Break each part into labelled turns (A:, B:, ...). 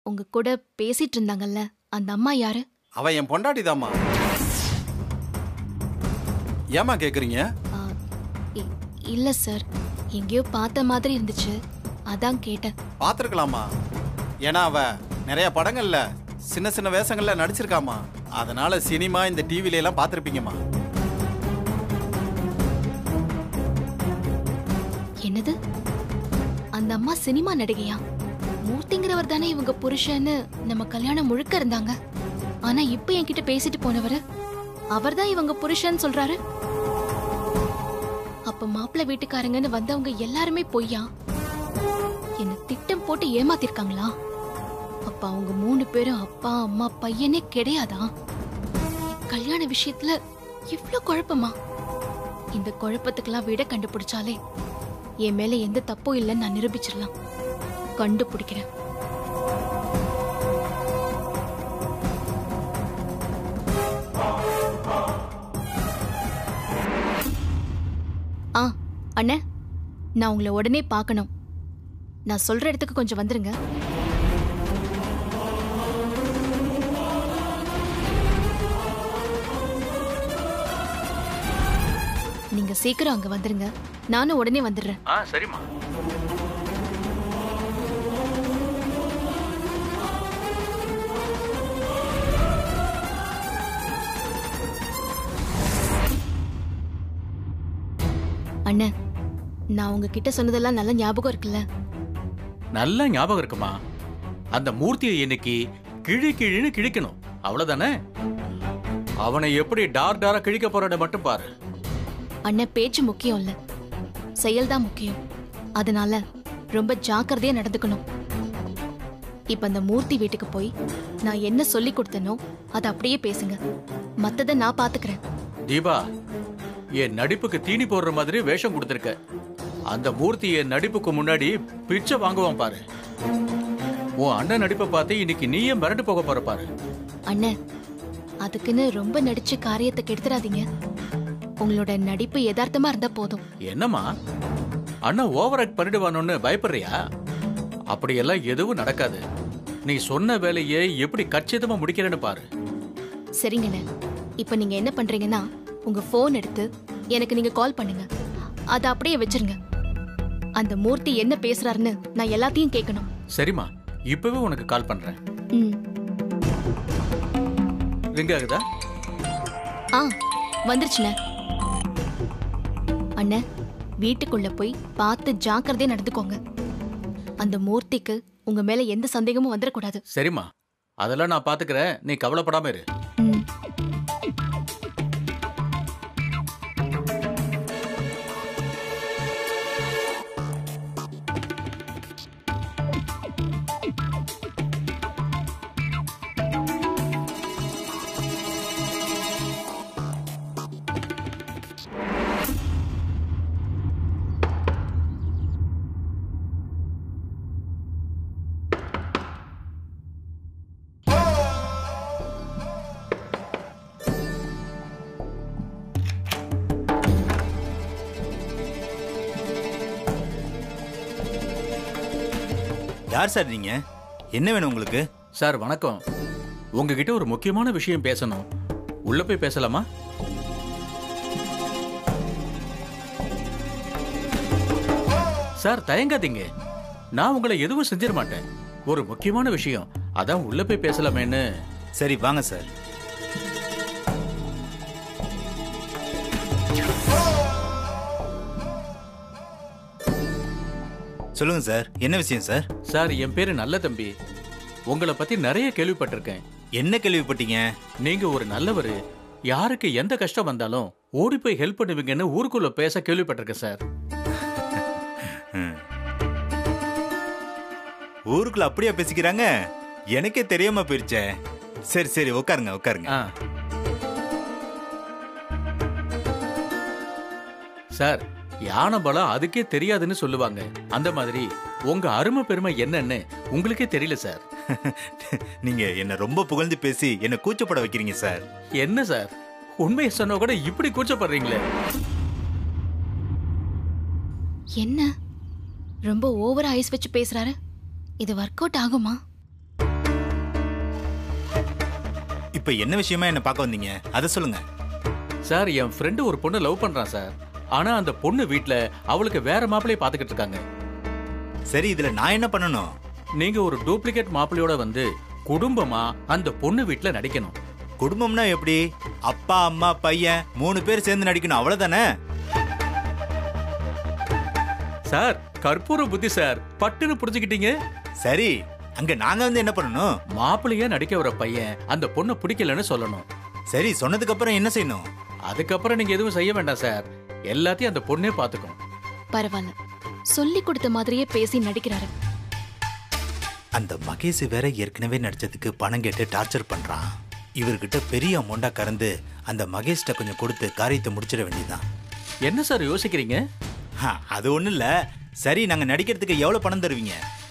A: உங்க கூட பேசிட்டு இருந்தாங்கல்ல அந்த அம்மா யாரு
B: அவ என் பொண்டாட்டிதாம்மா ஏமா கேக்குறீங்க
A: ஆ, இ- இல்ல சார் எங்கேயோ பார்த்த மாதிரி இருந்துச்சு அதான் கேட்டேன்
B: பார்த்துருக்கலாமா ஏன்னா அவ நிறைய படங்கள்ல சின்ன சின்ன வேஷங்கள்ல நடிச்சிருக்காமா அதனால சினிமா இந்த டிவில எல்லாம் பார்த்துருப்பீங்கம்மா
A: என்னது அந்த அம்மா சினிமா நடிகையா மூர்த்திங்கிறவர் தானே இவங்க புருஷன்னு நம்ம கல்யாணம் முழுக்க இருந்தாங்க ஆனா இப்ப என்கிட்ட பேசிட்டு போனவரு அவர்தான் இவங்க புருஷன் சொல்றாரு அப்ப மாப்பிள்ளை வீட்டுக்காரங்கன்னு வந்தவங்க எல்லாருமே பொய்யா என்ன திட்டம் போட்டு ஏமாத்திருக்காங்களா அப்ப அவங்க மூணு பேரும் அப்பா அம்மா பையனே கிடையாதா என் கல்யாண விஷயத்துல இவ்ளோ குழப்பமா இந்த குழப்பத்துக்கெல்லாம் விட கண்டுபிடிச்சாலே என் மேல எந்த தப்பும் இல்லைன்னு நான் நிரூபிச்சிடலாம் கண்டுபிடிக்கிறேன் ஆ அண்ணே நான் உங்களை உடனே பார்க்கணும் நான் சொல்ற இடத்துக்கு கொஞ்சம் வந்துருங்க நீங்க சீக்கிரம் அங்க வந்துருங்க நானும் உடனே வந்துடுறேன்
C: ஆ சரிம்மா
A: அண்ணே நான் உங்ககிட்ட சொன்னதெல்லாம் நல்ல ஞாபகம் இருக்குல்ல
C: நல்ல ஞாபகம் இருக்குமா அந்த மூர்த்தியை இன்னைக்கு கிழி கிழின்னு கிழிக்கணும் அவ்வளவுதானே அவனை எப்படி டார் டாரா கிழிக்க போறத மட்டும் பாரு
A: அண்ணன் பேச்சு முக்கியம் இல்ல செயல்தான் முக்கியம் அதனால ரொம்ப ஜாக்கிரதையா நடந்துக்கணும் இப்ப அந்த மூர்த்தி வீட்டுக்கு போய் நான் என்ன சொல்லி கொடுத்தனோ அதை அப்படியே பேசுங்க மத்தத நான் பாத்துக்கிறேன்
C: தீபா என் நடிப்புக்கு தீனி போடுற மாதிரி வேஷம் கொடுத்திருக்க அந்த மூர்த்தி என் நடிப்புக்கு முன்னாடி பிச்சை வாங்குவான் பாரு உன் அண்ணன் நடிப்பை பார்த்து இன்னைக்கு நீயே மிரண்டு போக போற பாரு
A: அண்ணன் அதுக்குன்னு ரொம்ப நடிச்சு காரியத்தை கெடுத்துறாதீங்க உங்களோட நடிப்பு யதார்த்தமா இருந்தா போதும்
C: என்னம்மா அண்ணன் ஓவர் ஆக்ட் பண்ணிடுவானோன்னு பயப்படுறியா அப்படியெல்லாம் எதுவும் நடக்காது நீ சொன்ன வேலையை எப்படி கச்சிதமா முடிக்கிறேன்னு பாரு
A: சரிங்கண்ணே இப்ப நீங்க என்ன பண்றீங்கன்னா உங்க போன் எடுத்து எனக்கு நீங்க கால் பண்ணுங்க அதை அப்படியே வச்சிருங்க அந்த மூர்த்தி என்ன பேசுறாருன்னு நான் எல்லாத்தையும் கேட்கணும்
C: சரிம்மா இப்பவே உனக்கு கால் பண்றேன்
A: ம்
C: ரிங் ஆகுதா
A: ஆ வந்துருச்சுண்ணே அண்ணே வீட்டுக்குள்ள போய் பார்த்து ஜாக்கிரதையா நடந்துக்கோங்க அந்த மூர்த்திக்கு உங்க மேல எந்த சந்தேகமும் வந்துடக்கூடாது
C: சரிம்மா அதெல்லாம் நான் பாத்துக்கிறேன் நீ கவலைப்படாம இரு
A: ம்
D: யார் சார் நீங்க என்ன வேணும் உங்களுக்கு
C: சார் வணக்கம் உங்ககிட்ட ஒரு முக்கியமான விஷயம் பேசணும் உள்ள போய் பேசலாமா சார் தயங்காதீங்க நான் உங்களை எதுவும் செஞ்சிட மாட்டேன் ஒரு முக்கியமான விஷயம் அதான் உள்ள போய் பேசலாமேன்னு
D: சரி வாங்க சார் சொல்லுங்க சார் என்ன விஷயம் சார்
C: சார் என் பேரு நல்ல தம்பி உங்களை பத்தி நிறைய கேள்விப்பட்டிருக்கேன்
D: என்ன கேள்விப்பட்டீங்க
C: நீங்க ஒரு நல்லவர் யாருக்கு எந்த கஷ்டம் வந்தாலும் ஓடி போய் ஹெல்ப் பண்ணுவீங்கன்னு ஊருக்குள்ள பேச கேள்விப்பட்டிருக்கேன் சார்
D: ம். ஊருக்குள்ள அப்படியா பேசிக்கிறாங்க எனக்கே தெரியாம போயிருச்சே சரி சரி உட்காருங்க உட்காருங்க
C: ஆ. சார் யானை பலம் அதுக்கே தெரியாதுன்னு சொல்லுவாங்க அந்த மாதிரி உங்க அருமை பெருமை என்னன்னு உங்களுக்கே தெரியல சார்
D: நீங்க என்ன ரொம்ப புகழ்ந்து பேசி என்ன கூச்சப்பட வைக்கிறீங்க சார்
C: என்ன சார் உண்மையை சொன்னா கூட இப்படி கூச்சப்படுறீங்களே
A: என்ன ரொம்ப ஓவரா ஐஸ் வச்சு பேசுறாரு இது ஒர்க் அவுட் ஆகுமா
D: இப்ப என்ன விஷயமா என்ன பார்க்க வந்தீங்க அதை சொல்லுங்க
C: சார் என் ஃப்ரெண்டு ஒரு பொண்ணு லவ் பண்றான் சார் ஆனா அந்த பொண்ணு வீட்ல அவளுக்கு வேற மாப்பிள்ளைய பாத்துக்கிட்டு இருக்காங்க
D: சரி இதுல நான் என்ன பண்ணணும்
C: நீங்க ஒரு டூப்ளிகேட் மாப்பிள்ளையோட வந்து குடும்பமா அந்த பொண்ணு வீட்ல நடிக்கணும்
D: குடும்பம்னா எப்படி அப்பா அம்மா பையன் மூணு பேர் சேர்ந்து நடிக்கணும் அவ்வளவுதானே
C: சார் கற்பூர புத்தி சார் பட்டுன்னு புரிஞ்சுக்கிட்டீங்க
D: சரி அங்க நாங்க வந்து என்ன பண்ணணும்
C: மாப்பிள்ளைய நடிக்க வர பையன் அந்த பொண்ணை பிடிக்கலன்னு சொல்லணும்
D: சரி சொன்னதுக்கு அப்புறம் என்ன செய்யணும்
C: அதுக்கப்புறம் நீங்க எதுவும் செய்ய வேண்டாம் சார் எல்லாத்தையும் அந்த பொண்ணே பாத்துக்கும்
A: பரவாயில்ல சொல்லி கொடுத்த மாதிரியே பேசி நடிக்கிறாரு
D: அந்த மகேஷ் வேற ஏற்கனவே நடிச்சதுக்கு பணம் கேட்டு டார்ச்சர் பண்றான் இவர்கிட்ட பெரிய அமௌண்டா கறந்து அந்த மகேஷ்ட கொஞ்சம் கொடுத்து காரியத்தை முடிச்சிட வேண்டியதுதான்
C: என்ன சார் யோசிக்கிறீங்க
D: ஹா, அது ஒண்ணும் இல்ல சரி நாங்க நடிக்கிறதுக்கு எவ்வளவு பணம் தருவீங்க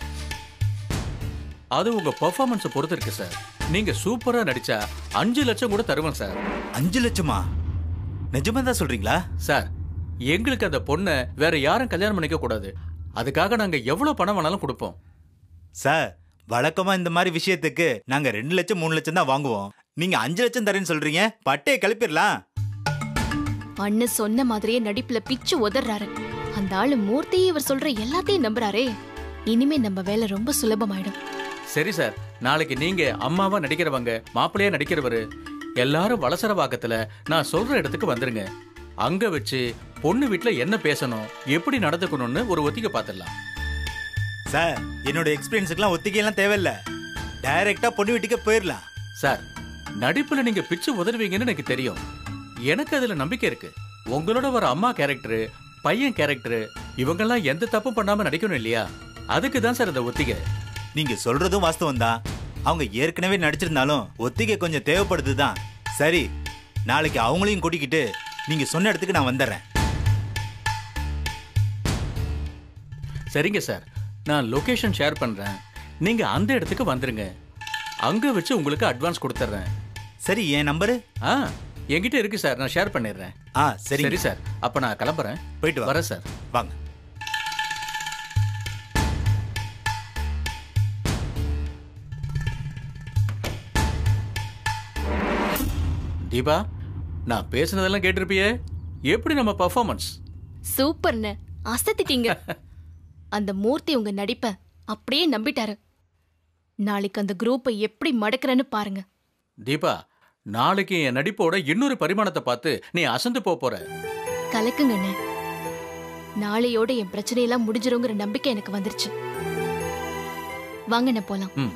C: அது உங்க பெர்ஃபார்மன்ஸை பொறுத்து இருக்கு சார் நீங்க சூப்பரா நடிச்சா அஞ்சு லட்சம் கூட தருவேன் சார்
D: அஞ்சு லட்சமா நிஜமா தான் சொல்றீங்களா
C: சார் எங்களுக்கு அந்த பொண்ணை வேற யாரும் கல்யாணம் பண்ணிக்க கூடாது அதுக்காக நாங்க எவ்வளவு பணம் வேணாலும் கொடுப்போம்
D: சார் வழக்கமா இந்த மாதிரி விஷயத்துக்கு நாங்க ரெண்டு லட்சம் மூணு லட்சம் தான் வாங்குவோம் நீங்க அஞ்சு லட்சம் தரேன்னு சொல்றீங்க பட்டையை கிளப்பிடலாம்
A: அண்ணன் சொன்ன மாதிரியே நடிப்புல பிச்சு உதறாரு அந்த ஆளு மூர்த்தியே இவர் சொல்ற எல்லாத்தையும் நம்புறாரே இனிமே நம்ம வேலை ரொம்ப சுலபமாயிடும்
C: சரி சார் நாளைக்கு நீங்க அம்மாவா நடிக்கிறவங்க மாப்பிள்ளையா நடிக்கிறவரு எல்லாரும் வளசர வாக்கத்துல நான் சொல்ற இடத்துக்கு வந்துருங்க அங்க வச்சு பொண்ணு வீட்ல என்ன பேசணும் எப்படி நடந்துக்கணும்னு ஒரு ஒத்திகை பார்த்துடலாம்
D: சார் என்னோட எக்ஸ்பீரியன்ஸுக்குலாம் ஒத்திகையெல்லாம் தேவையில்ல டைரக்டா பொண்ணு வீட்டுக்கு போயிடலாம்
C: சார் நடிப்புல நீங்க பிச்சு உதறுவீங்கன்னு எனக்கு தெரியும் எனக்கு அதுல நம்பிக்கை இருக்கு உங்களோட வர அம்மா கேரக்டர் பையன் கேரக்டர் இவங்கெல்லாம் எந்த தப்பும் பண்ணாம நடிக்கணும் இல்லையா அதுக்கு தான் சார் இந்த ஒத்திகை
D: நீங்க சொல்றதும் வாஸ்தவம் தான் அவங்க ஏற்கனவே நடிச்சிருந்தாலும் ஒத்திகை கொஞ்சம் தேவைப்படுது தான் சரி நாளைக்கு அவங்களையும் கூட்டிக்கிட்டு நீங்க சொன்ன இடத்துக்கு நான் வந்துடுறேன்
C: சரிங்க சார் நான் லொகேஷன் ஷேர் பண்றேன் நீங்க அந்த இடத்துக்கு வந்துருங்க அங்க வச்சு உங்களுக்கு அட்வான்ஸ் கொடுத்துட்றேன்
D: சரி என் நம்பரு
C: ஆ என்கிட்ட இருக்கு சார் நான் ஷேர் பண்ணிடுறேன்
D: ஆ சரி
C: சரி சார் அப்ப நான் கிளம்புறேன்
D: போயிட்டு வா
C: வரேன் சார்
D: வாங்க
C: தீபா நான் பேசுனதெல்லாம் கேட்டிருப்பியே எப்படி நம்ம பர்ஃபார்மன்ஸ்
A: சூப்பர்னு அசத்திட்டீங்க அந்த மூர்த்தி உங்க நடிப்ப அப்படியே நம்பிட்டாரு நாளைக்கு அந்த குரூப்பை எப்படி மடக்குறேன்னு பாருங்க
C: தீபா நாளைக்கு என் நடிப்போட இன்னொரு பரிமாணத்தை பார்த்து நீ அசந்து போப் போற
A: கலக்குங்கண்ணே நாளையோட என் பிரச்சனையெல்லாம் முடிஞ்சிருங்கிற நம்பிக்கை எனக்கு வந்துருச்சு வாங்கண்ணே போலாம்
C: ம்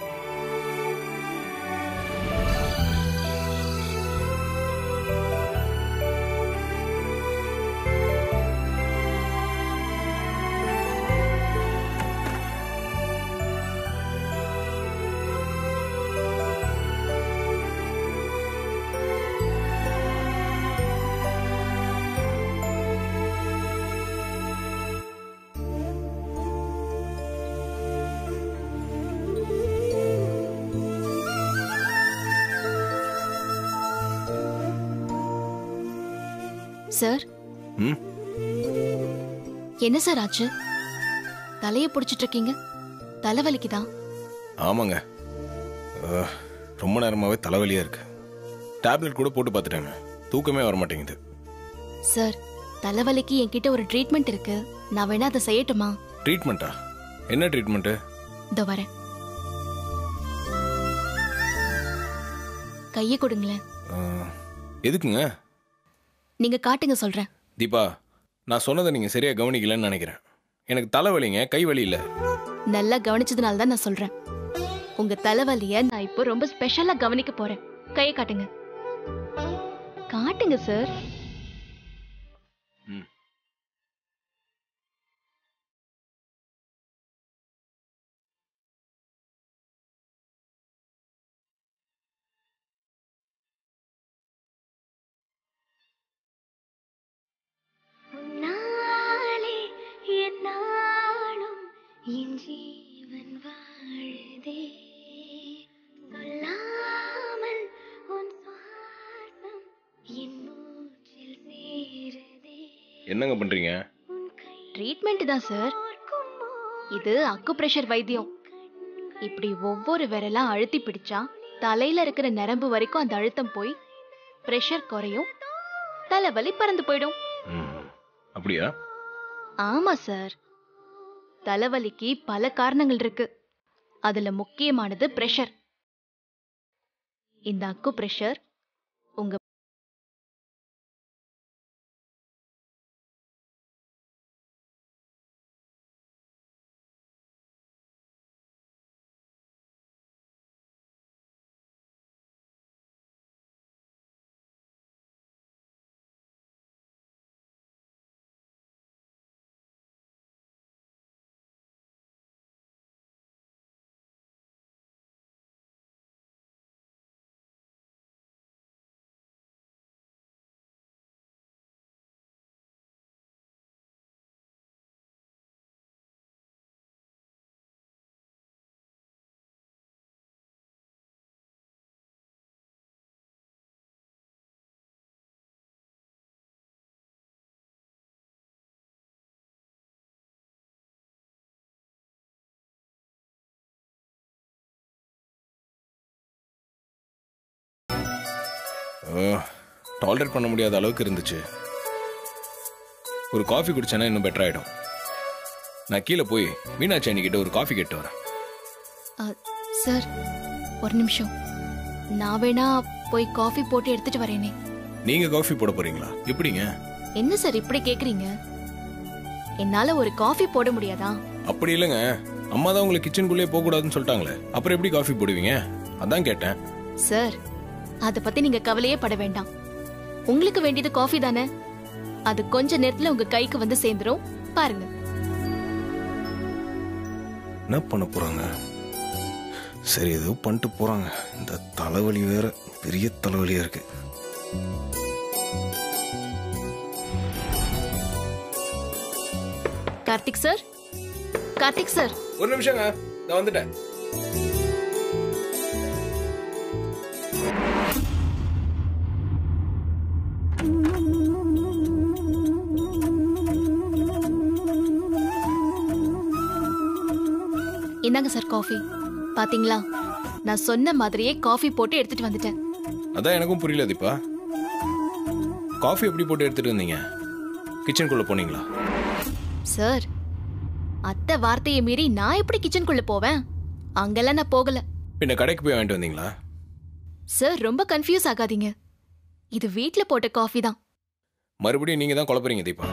A: சார்
E: ம்
A: என்ன சார் ஆச்சு தலைய புடிச்சிட்டு இருக்கீங்க தலைவலிக்குதா
E: ஆமாங்க அஹ், ரொம்ப நேரமாகவே தலைவலியாக இருக்கு டேப்லெட் கூட போட்டு பார்த்துட்டேங்க தூக்கமே வர மாட்டேங்குது
A: சார் தலைவலிக்கு என்கிட்ட ஒரு ட்ரீட்மெண்ட் இருக்கு நான் வேணா அதை செய்யட்டுமா
E: ட்ரீட்மெண்ட்டா என்ன ட்ரீட்மெண்ட்டு
A: இதோ வரேன் கையை கொடுங்களேன்
E: எதுக்குங்க
A: நீங்க காட்டுங்க சொல்றேன்
E: தீபா நான் சொன்னதை நீங்கள் சரியாக கவனிக்கலன்னு நினைக்கிறேன் எனக்கு தலைவலிங்க கை வலி இல்லை
A: நல்லா கவனிச்சதுனால தான் நான் சொல்றேன் உங்க தலைவலிய நான் இப்போ ரொம்ப ஸ்பெஷலா கவனிக்க போறேன் கையை காட்டுங்க காட்டுங்க சார்
E: ம்.
F: உன்னாலே என்னாலும் என் ஜீவன் வாழுதே சொல்லாமல் உன் சுவாசம் என் மூச்சில் சேருதே
E: என்னங்க பண்ணுறீங்க
F: உன் கை
A: ட்ரீட்மெண்ட் தான் சார்
F: கோர்க்கும்
A: இது அக்கு பிரஷர் வைத்தியம் இப்படி ஒவ்வொரு விரலா அழுத்தி பிடிச்சா தலையில இருக்கிற நரம்பு வரைக்கும் அந்த அழுத்தம் போய் பிரஷர் குறையும் தலைவலி பறந்து போயிடும்
E: ம் அப்படியா
A: ஆமா சார் தலைவலிக்கு பல காரணங்கள் இருக்கு அதுல முக்கியமானது பிரஷர் இந்த அக்கு பிரஷர் உங்க
E: டாலரேட் பண்ண முடியாத அளவுக்கு இருந்துச்சு ஒரு காஃபி குடிச்சேன்னா இன்னும் பெட்டர் ஆயிடும் நான் கீழே போய் மீனாட்சி அண்ணிக்கிட்ட ஒரு காஃபி கேட்டு வரேன்
A: அ, சார் ஒரு நிமிஷம் நான் வேணா போய் காஃபி போட்டு எடுத்துட்டு வரேனே
E: நீங்க காஃபி போட போறீங்களா எப்படிங்க
A: என்ன சார் இப்படி கேக்குறீங்க என்னால ஒரு காஃபி போட முடியாதா
E: அப்படி இல்லைங்க அம்மா தான் உங்களை கிச்சனுக்குள்ளே போகக்கூடாதுன்னு சொல்லிட்டாங்களே அப்புறம் எப்படி காஃபி போடுவீங்க அதான் கேட்டேன்
A: சார் அத பத்தி நீங்க கவலையே பட வேண்டாம் உங்களுக்கு வேண்டியது காஃபி தானே அது கொஞ்ச நேரத்துல உங்க கைக்கு வந்து சேர்ந்துரும் பாருங்க
E: என்ன பண்ண போறாங்க சரி ஏதோ பண்ணிட்டு போறாங்க இந்த தலைவலி வேற பெரிய தலைவலியா இருக்கு
A: கார்த்திக் சார் கார்த்திக் சார்
E: ஒரு நிமிஷங்க நான் வந்துட்டேன்
A: இந்தாங்க சார் காஃபி பாத்தீங்களா நான் சொன்ன மாதிரியே காஃபி போட்டு எடுத்துட்டு வந்துட்டேன்
E: அதான் எனக்கும் புரியல தீபா காஃபி எப்படி போட்டு எடுத்துட்டு வந்தீங்க கிச்சனுக்குள்ள போனீங்களா
A: சார் அத்தை வார்த்தையை மீறி நான் எப்படி கிச்சனுக்குள்ள போவேன் அங்கெல்லாம் நான் போகல
E: பின்ன கடைக்கு போய் வாங்கிட்டு வந்தீங்களா
A: சார் ரொம்ப கன்ஃபியூஸ் ஆகாதீங்க இது வீட்ல போட்ட காஃபி தான்
E: மறுபடியும் நீங்க தான் குழப்பறீங்க தீபா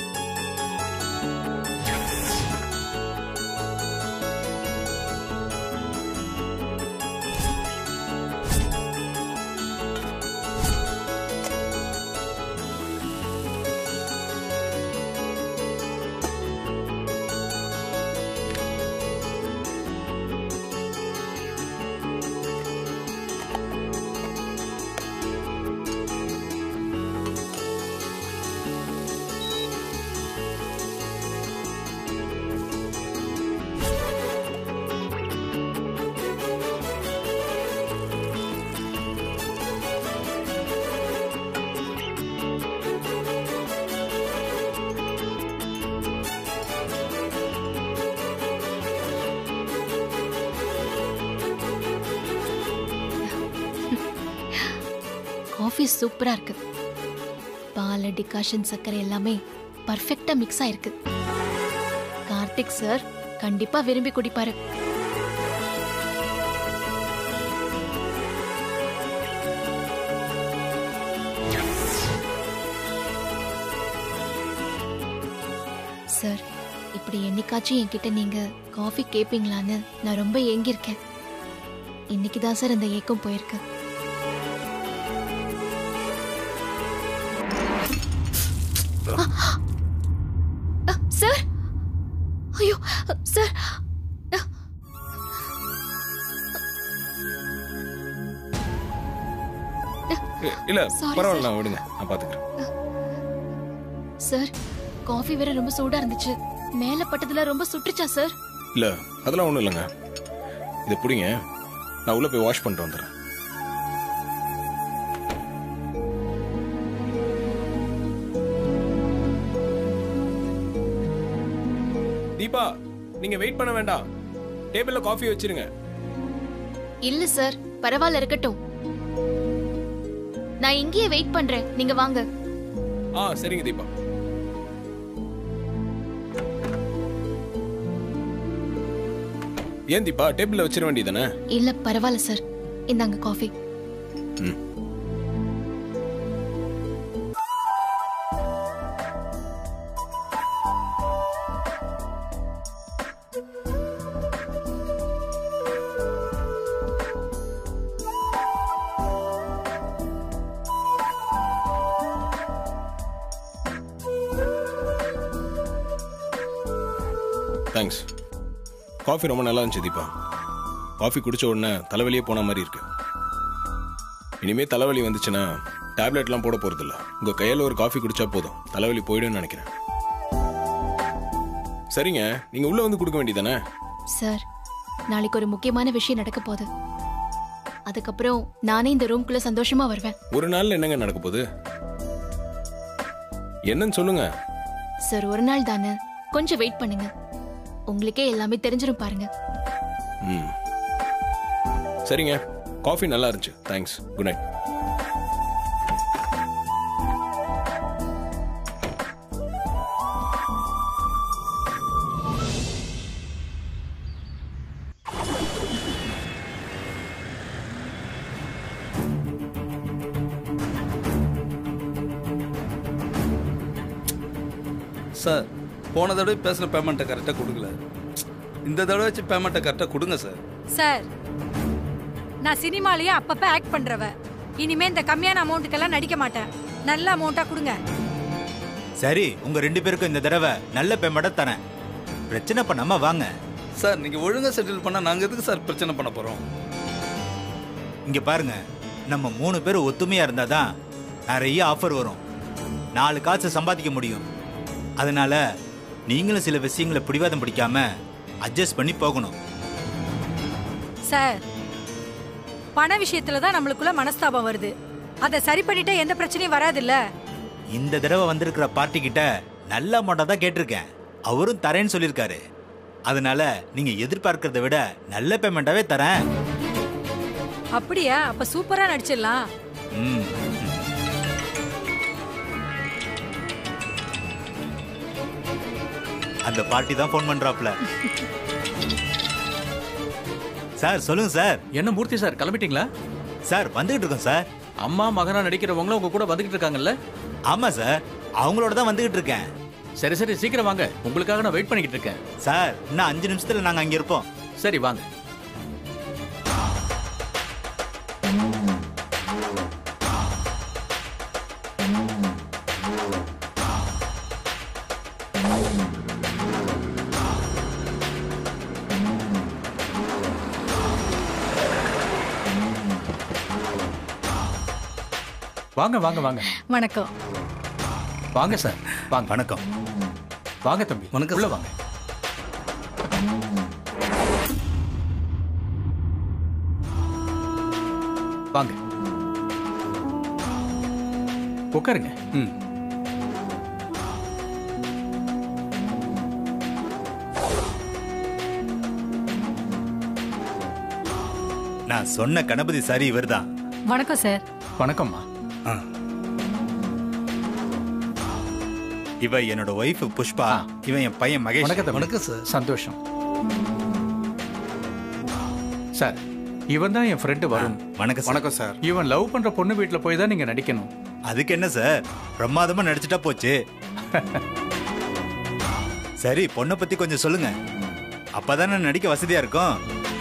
A: காஃபி சூப்பரா இருக்கு பால் டிகாஷன் சர்க்கரை எல்லாமே பர்ஃபெக்ட்டா மிக்ஸ் ஆயிருக்கு கார்த்திக் சார் கண்டிப்பா விரும்பி குடிப்பாரு சார் இப்படி என்னைக்காச்சும் என்கிட்ட நீங்க காஃபி கேப்பீங்களான்னு நான் ரொம்ப ஏங்கியிருக்கேன் இன்னைக்கு தான் சார் அந்த ஏக்கம் போயிருக்கு அ, சார் ஐயோ அ, சார் அ,
E: இ- இல்ல
A: Sorry,
E: பரவாயில்ல
A: sir.
E: நான் விடுங்க நான் பாத்துக்கிறேன்
A: சார் காஃபி வேற ரொம்ப சூடா இருந்துச்சு மேல பட்டதுல ரொம்ப சுட்டுச்சா சார்
E: இல்ல அதெல்லாம் ஒண்ணும் இல்லைங்க இதை பிடிங்க நான் உள்ள போய் வாஷ் பண்ணிட்டு வந்துடுறேன் தீபா நீங்க வெயிட் பண்ண வேண்டாம் டேபிள்ல காஃபி வச்சிருங்க
A: இல்ல சார் பரவாயில்ல இருக்கட்டும் நான் இங்கேயே வெயிட் பண்றேன் நீங்க வாங்க
E: ஆ சரிங்க தீபா ஏன் தீபா டேபிள்ல வச்சிட வேண்டியதானே
A: இல்ல பரவாயில்ல சார் இந்தாங்க காஃபி
E: ம் தேங்க்ஸ் காஃபி ரொம்ப நல்லா இருந்துச்சு தீபா காஃபி குடிச்ச உடனே தலைவலியே போன மாதிரி இருக்கு இனிமே தலைவலி வந்துச்சுன்னா டேப்லெட்லாம் போட போறதில்ல உங்க கையால ஒரு காஃபி குடிச்சா போதும் தலைவலி போயிடும்னு நினைக்கிறேன் சரிங்க நீங்க உள்ள வந்து கொடுக்க வேண்டியதானே
A: சார் நாளைக்கு ஒரு முக்கியமான விஷயம் நடக்க போகுது அதுக்கப்புறம் நானே இந்த ரூம்குள்ள சந்தோஷமா வருவேன்
E: ஒரு நாள்ல என்னங்க நடக்க போகுது என்னன்னு சொல்லுங்க
A: சார் ஒரு நாள் தானே கொஞ்சம் வெயிட் பண்ணுங்க உங்களுக்கே எல்லாமே தெரிஞ்சிரும் பாருங்க
E: ம் சரிங்க காஃபி நல்லா இருந்துச்சு தேங்க்ஸ் குட் நைட்
G: சார் போன தடவை பேசுகிற பேமெண்ட்டை கரெக்டாக கொடுக்கல இந்த தடவை வச்சு பேமெண்ட்டை கரெக்டாக கொடுங்க சார்
H: சார் நான் சினிமாலயே அப்பப்ப ஆக்ட் பண்றவ இனிமே இந்த கம்மியான அமௌண்ட்டுக்கெல்லாம் நடிக்க மாட்டேன் நல்ல அமௌண்ட்டா கொடுங்க
D: சரி உங்க ரெண்டு பேருக்கும் இந்த தடவை நல்ல பேமெண்ட்டை தரேன் பிரச்சனை பண்ணாம வாங்க
G: சார் நீங்கள் ஒழுங்காக செட்டில் பண்ணால் நாங்கள் எதுக்கு சார் பிரச்சனை பண்ண போகிறோம்
D: இங்க பாருங்க நம்ம மூணு பேர் ஒத்துமையா இருந்தாதான் நிறைய ஆஃபர் வரும் நாலு காசு சம்பாதிக்க முடியும் அதனால நீங்களும் சில விஷயங்களை பிடிவாதம் பிடிக்காம அட்ஜஸ்ட் பண்ணி போகணும்
H: சார் பண விஷயத்துல தான் நம்மளுக்குள்ள மனஸ்தாபம் வருது அதை சரி பண்ணிட்டா எந்த பிரச்சனையும் வராதுல்ல
D: இந்த தடவை வந்திருக்கிற பார்ட்டி கிட்ட நல்ல அமௌண்ட்டை தான் கேட்டிருக்கேன் அவரும் தரேன்னு சொல்லியிருக்காரு அதனால நீங்க எதிர்பார்க்கறத விட நல்ல பேமெண்ட்டாவே தரேன்
H: அப்படியா அப்ப சூப்பரா நடிச்சிடலாம்
D: ம் அந்த பார்ட்டி தான் ஃபோன் பண்றாப்ல சார் சொல்லுங்க சார்
C: என்ன மூர்த்தி சார் கிளம்பிட்டீங்களா
D: சார் வந்துகிட்டு இருக்கோம் சார்
C: அம்மா மகனா நடிக்கிறவங்களும் உங்க கூட வந்துகிட்டு இருக்காங்கல்ல
D: ஆமா சார் அவங்களோட தான் வந்துகிட்டு இருக்கேன்
C: சரி சரி சீக்கிரம் வாங்க உங்களுக்காக நான் வெயிட் பண்ணிக்கிட்டு இருக்கேன்
D: சார் இன்னும் அஞ்சு நிமிஷத்துல நாங்க அங்க இருப்போம்
C: சரி வாங்க வாங்க வாங்க வாங்க
H: வணக்கம்
C: வாங்க சார் வாங்க
D: வணக்கம்
C: வாங்க தம்பி
G: வணக்கம்
C: உள்ள
G: சார்.
C: வாங்க வாங்க உட்காருங்க
G: ம்
D: நான் சொன்ன கணபதி சாரி இவர்தான்
H: வணக்கம் சார்
C: வணக்கம்மா
D: இவ என்னோட ஒய்ஃப் புஷ்பா இவன் என் பையன் மகேஷ்
C: வணக்கம் தம்பி.
G: வணக்கம் சார்.
C: சந்தோஷம் சார் இவன் தான் என் ஃப்ரெண்டு வருண்
D: வணக்கம் சார்
B: வணக்கம் சார்
C: இவன் லவ் பண்ற பொண்ணு வீட்ல போய் தான் நீங்க நடிக்கணும்
D: அதுக்கு என்ன சார் பிரமாதமா நடிச்சிட்டா போச்சு சரி பொண்ணை பத்தி கொஞ்சம் சொல்லுங்க அப்பதானே நடிக்க வசதியா இருக்கும்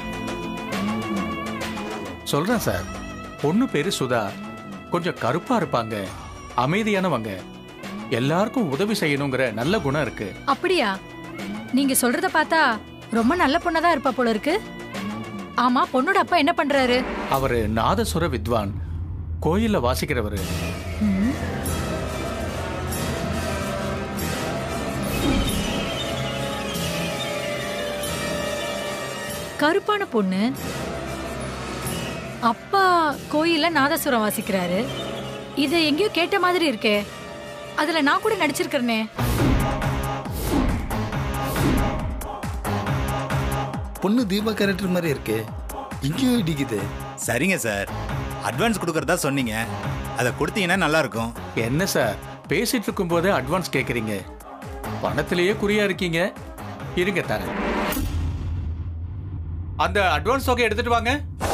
C: சொல்றேன் சார் பொண்ணு பேரு சுதா கொஞ்சம் கருப்பா இருப்பாங்க அமைதியானவங்க எல்லாருக்கும் உதவி செய்யணுங்கிற நல்ல குணம் இருக்கு
H: அப்படியா நீங்க சொல்றத பார்த்தா ரொம்ப நல்ல பொண்ணா இருப்பா போல இருக்கு ஆமா பொண்ணோட அப்பா என்ன பண்றாரு
C: அவரு நாதசுர வித்வான் கோயில்ல வாசிக்கிறவரு
H: ம், கருப்பான பொண்ணு அப்பா கோயில்ல நாதசுரம் வாசிக்கிறாரு இதை எங்கேயோ கேட்ட மாதிரி இருக்கே அதுல நான் கூட நடிச்சிருக்கிறேனே
G: பொண்ணு தீபா கேரக்டர் மாதிரி இருக்கே இங்கேயும் இடிக்குது
D: சரிங்க சார் அட்வான்ஸ் கொடுக்கறதா சொன்னீங்க அதை கொடுத்தீங்கன்னா நல்லா இருக்கும்
C: என்ன சார் பேசிட்டு இருக்கும் போதே அட்வான்ஸ் கேக்குறீங்க பணத்திலேயே குறியா இருக்கீங்க இருங்க தரேன் அந்த அட்வான்ஸ் தொகை எடுத்துட்டு வாங்க